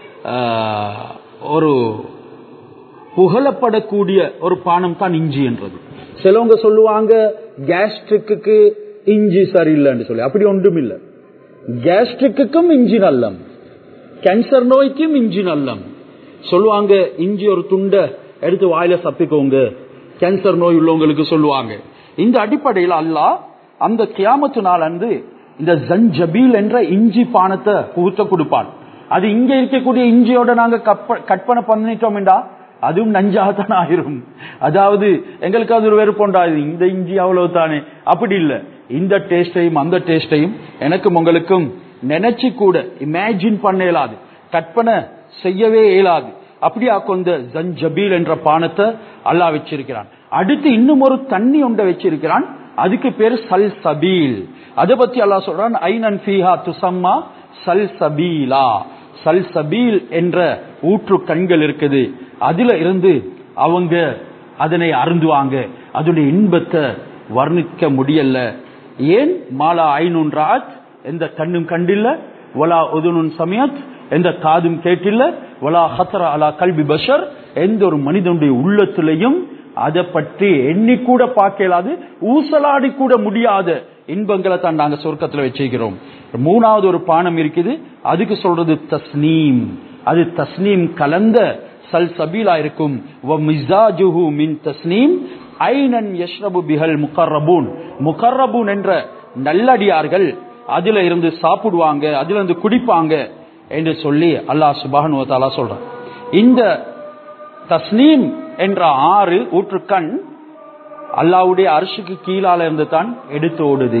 ஒரு புகழப்படக்கூடிய ஒரு பானம் தான் இஞ்சி என்றது சிலவங்க சொல்லுவாங்க கேஸ்ட்ரிக்கு இஞ்சி சரியில்லைன்னு சொல்லி அப்படி ஒன்றும் இல்லை கேஸ்ட்ரிக்கும் இஞ்சி நல்லம் கேன்சர் நோய்க்கும் இஞ்சி நல்லம் சொல்லுவாங்க இஞ்சி ஒரு துண்டை எடுத்து வாயில சப்பிக்கோங்க கேன்சர் நோய் உள்ளவங்களுக்கு சொல்லுவாங்க இந்த அடிப்படையில் அல்லாஹ் அந்த கியாமத்து நாள் அன்று இந்த ஜன்ஜபீல் என்ற இஞ்சி பானத்தை புகுத்த கொடுப்பான் அது இங்க இருக்கக்கூடிய இஞ்சியோட நாங்க கற்பனை பண்ணிட்டோம்டா அதுவும் நஞ்சாகத்தான் ஆயிரும் அதாவது எங்களுக்கு அது ஒரு வெறுப்புண்டாது இந்த இஞ்சி அவ்வளவு தானே அப்படி இல்ல இந்த டேஸ்டையும் அந்த டேஸ்டையும் எனக்கும் உங்களுக்கும் நினைச்சு கூட இமேஜின் பண்ண இயலாது கற்பனை செய்யவே இயலாது அப்படியா கொண்ட ஜன்ஜபீல் என்ற பானத்தை அல்லாஹ் வச்சிருக்கிறான் அடுத்து இன்னும் ஒரு தண்ணி ஒன்றை வச்சிருக்கிறான் அதுக்கு பேர் சல் சபீல் அதை பத்தி அல்லாஹ் சொல்றான் ஐனன் ஃபீஹா துசம்மா சல் சபீலா சல் சபீல் என்ற ஊற்று கண்கள் இருக்குது அதுல இருந்து அவங்க அதனை அருந்துவாங்க அதனுடைய இன்பத்தை வர்ணிக்க முடியல ஏன் மாலா ஐநூன்றாத் எந்த கண்ணும் கண்டில்ல வலா உதுனுன் சமயத் எந்த காதும் கேட்டில்ல வலா ஹத்தரா அலா கல்வி பஷர் எந்த ஒரு மனிதனுடைய உள்ளத்திலையும் அதை பற்றி எண்ணி கூட பார்க்கலாது ஊசலாடி கூட முடியாத இன்பங்களை தான் நாங்க சொர்க்கத்துல வச்சிருக்கிறோம் மூணாவது ஒரு பானம் இருக்குது அதுக்கு சொல்றது தஸ்னீம் அது தஸ்னீம் கலந்த சல் சபீலா இருக்கும் வ மிஸாஜுஹு மின் தஸ்னீம் ஐனன் யஷ்ரபு பிஹல் முகர்ரபூன் முகர்ரபூன் என்ற நல்லடியார்கள் அதுல இருந்து சாப்பிடுவாங்க அதுல இருந்து குடிப்பாங்க என்று சொல்லி அல்லாஹ் சுபானு தாலா சொல்றான் இந்த தஸ்னீம் என்ற ஆறு ஊற்றுக்கண் அல்லாவுடைய அரிசிக்கு கீழால இருந்து தான் எடுத்து ஓடுது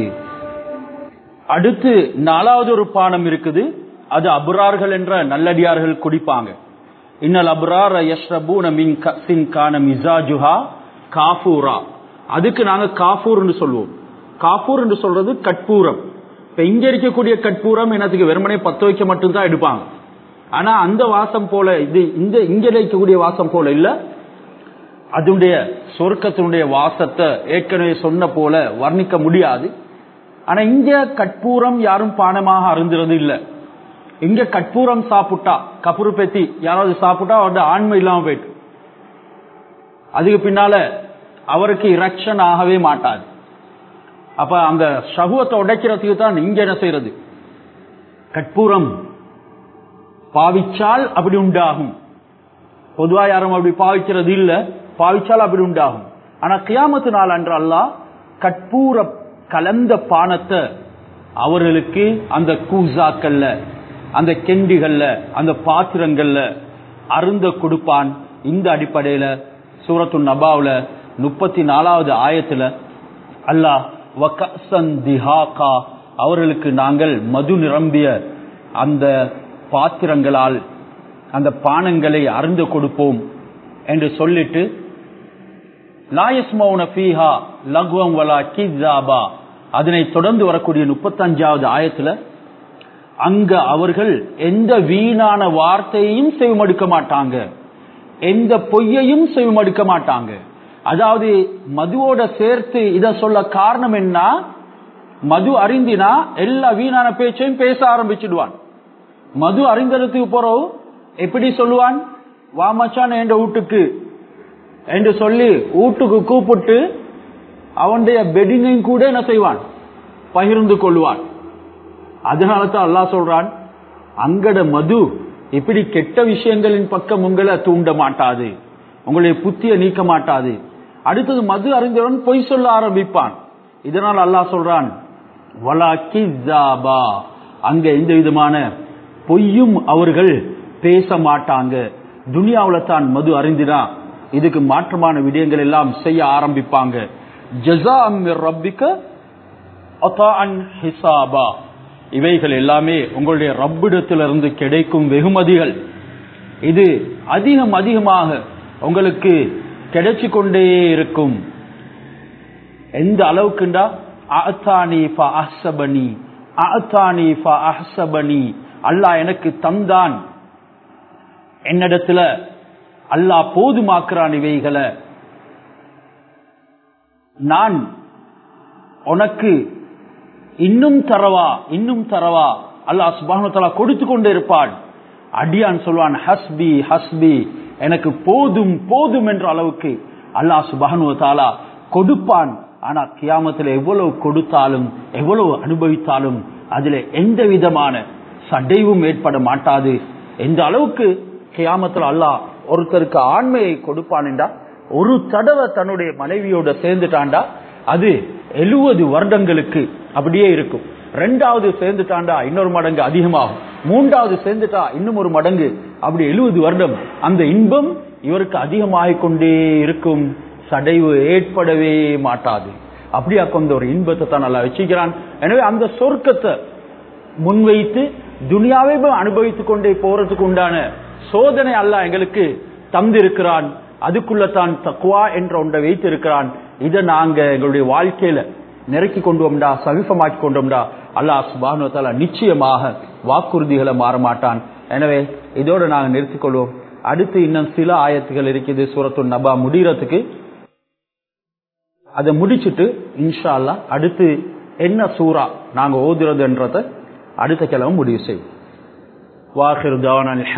அடுத்து நாலாவது ஒரு பானம் இருக்குது அது அபுரார்கள் என்ற நல்லடியார்கள் குடிப்பாங்க இன்னல் அபுரார் யஷ்ரபூன மின் கசின் கான மிசாஜுஹா காஃபூரா அதுக்கு நாங்க காஃபூர்னு சொல்லுவோம் காஃபூர் என்று சொல்றது கட்பூரம் இப்ப இங்க இருக்கக்கூடிய கட்பூரம் என்னத்துக்கு வெறுமனே பத்த வைக்க மட்டும்தான் எடுப்பாங்க ஆனா அந்த வாசம் போல இது இந்த இங்க இருக்கக்கூடிய வாசம் போல இல்ல அதனுடைய சொர்க்கத்தினுடைய வாசத்தை ஏற்கனவே சொன்ன போல வர்ணிக்க முடியாது ஆனா இங்க கட்பூரம் யாரும் பானமாக அருந்துறது இல்ல இங்க கட்பூரம் சாப்பிட்டா கபூர் பெத்தி யாராவது சாப்பிட்டா அவரோட ஆண்மை இல்லாம போயிட்டு அதுக்கு பின்னால அவருக்கு இரக்ஷன் ஆகவே மாட்டாது அப்ப அந்த சகுவத்தை உடைக்கிறதுக்கு தான் இங்க என்ன செய்யறது கட்பூரம் பாவிச்சால் அப்படி உண்டாகும் பொதுவா யாரும் அப்படி பாவிக்கிறது இல்ல பாவிச்சால் அப்படி உண்டாகும் ஆனா கியாமத்து நாள் அன்று அல்லாஹ் கட்பூர கலந்த பானத்தை அவர்களுக்கு அந்த கூசாக்கள்ல அந்த கெண்டிகள்ல அந்த பாத்திரங்கள்ல அருந்த கொடுப்பான் இந்த அடிப்படையில சூரத்து நபாவுல முப்பத்தி நாலாவது ஆயத்துல அல்லாஹ் வகசன் திஹாகா அவர்களுக்கு நாங்கள் மது நிரம்பிய அந்த பாத்திரங்களால் அந்த பானங்களை அருந்து கொடுப்போம் என்று சொல்லிட்டு லாயஸ்மௌன ஃபீஹா லக்வம் வலா கிஸாபா அதனை தொடர்ந்து வரக்கூடிய முப்பத்தஞ்சாவது ஆயத்துல அங்க அவர்கள் எந்த வீணான வார்த்தையையும் செவிமடுக்க மாட்டாங்க எந்த பொய்யையும் செவிமடுக்க மாட்டாங்க அதாவது மதுவோட சேர்த்து இத சொல்ல காரணம் என்ன மது அறிந்தினா எல்லா வீணான பேச்சையும் பேச ஆரம்பிச்சிடுவான் மது அறிந்ததுக்கு போறோம் எப்படி சொல்லுவான் வா மச்சான் என்ற வீட்டுக்கு என்று சொல்லி வீட்டுக்கு கூப்பிட்டு அவனுடைய பெட்டிங்கையும் கூட என்ன செய்வான் பகிர்ந்து கொள்வான் அதனால தான் அல்லாஹ் சொல்றான் அங்கட மது இப்படி கெட்ட விஷயங்களின் பக்கம் உங்களை தூண்ட மாட்டாது உங்களுடைய புத்திய நீக்க மாட்டாது அடுத்தது மது அறிந்தவன் பொய் சொல்ல ஆரம்பிப்பான் இதனால் அல்லாஹ் சொல்றான் வலா கிஸாபா அங்க எந்த விதமான பொய்யும் அவர்கள் பேச மாட்டாங்க துனியாவுல தான் மது அறிந்தினா இதுக்கு மாற்றமான விடயங்கள் எல்லாம் செய்ய ஆரம்பிப்பாங்க ஜஸா அம்மிர் ரப்பிக்க அதான் ஹிசாபா இவைகள் எல்லாமே உங்களுடைய ரப்பிடத்திலிருந்து கிடைக்கும் வெகுமதிகள் இது அதிகம் அதிகமாக உங்களுக்கு கிடைச்சு கொண்டே இருக்கும் எந்த அளவுக்குண்டா அத்தானி ஃப அஹ்சபனி அத்தானி ஃப அஹ்சபனி அல்லாஹ் எனக்கு தந்தான் என்னிடத்துல அல்லாஹ் போதுமாக்குறான் இவைகளை நான் உனக்கு இன்னும் தரவா இன்னும் தரவா அல்லாஹ் சுபானு தலா கொடுத்து கொண்டே இருப்பான் அடியான் சொல்வான் ஹஸ்பி ஹஸ்பி எனக்கு போதும் போதும் என்ற அளவுக்கு அல்லாஹ் சுபானு தாலா கொடுப்பான் ஆனா கியாமத்துல எவ்வளவு கொடுத்தாலும் எவ்வளவு அனுபவித்தாலும் அதுல எந்த விதமான சடைவும் ஏற்பட மாட்டாது எந்த அளவுக்கு கியாமத்துல அல்லாஹ் ஒருத்தருக்கு ஆண்மையை கொடுப்பான் என்றா ஒரு தடவை தன்னுடைய மனைவியோட சேர்ந்துட்டாண்டா அது எழுபது வருடங்களுக்கு அப்படியே இருக்கும் ரெண்டாவது சேர்ந்துட்டாண்டா இன்னொரு மடங்கு அதிகமாகும் மூன்றாவது சேர்ந்துட்டா இன்னும் ஒரு மடங்கு அப்படி எழுபது வருடம் அந்த இன்பம் இவருக்கு அதிகமாகிக் கொண்டே இருக்கும் சடைவு ஏற்படவே மாட்டாது அப்படியா கொண்ட ஒரு இன்பத்தை தான் நல்லா வச்சுக்கிறான் எனவே அந்த சொர்க்கத்தை முன்வைத்து துனியாவை அனுபவித்துக் கொண்டே போறதுக்கு உண்டான சோதனை அல்ல எங்களுக்கு தந்திருக்கிறான் அதுக்குள்ள தான் தக்குவா என்ற ஒன்றை வைத்திருக்கிறான் இதை நாங்க எங்களுடைய வாழ்க்கையில நெருக்கி கொண்டு வந்தா சவிஃபமாக்கி கொண்டு வந்தா அல்லாஹ் சுபானு தாலா நிச்சயமாக வாக்குறுதிகளை மாற மாட்டான் எனவே இதோட நாங்க நிறுத்திக் கொள்வோம் அடுத்து இன்னும் சில ஆயத்துகள் இருக்குது சூரத்து நபா முடிகிறதுக்கு அதை முடிச்சிட்டு இன்ஷா அல்லாஹ் அடுத்து என்ன சூரா நாங்க ஓதுறதுன்றத அடுத்த கிழமை முடிவு செய்வோம் வாஹிர் தாவான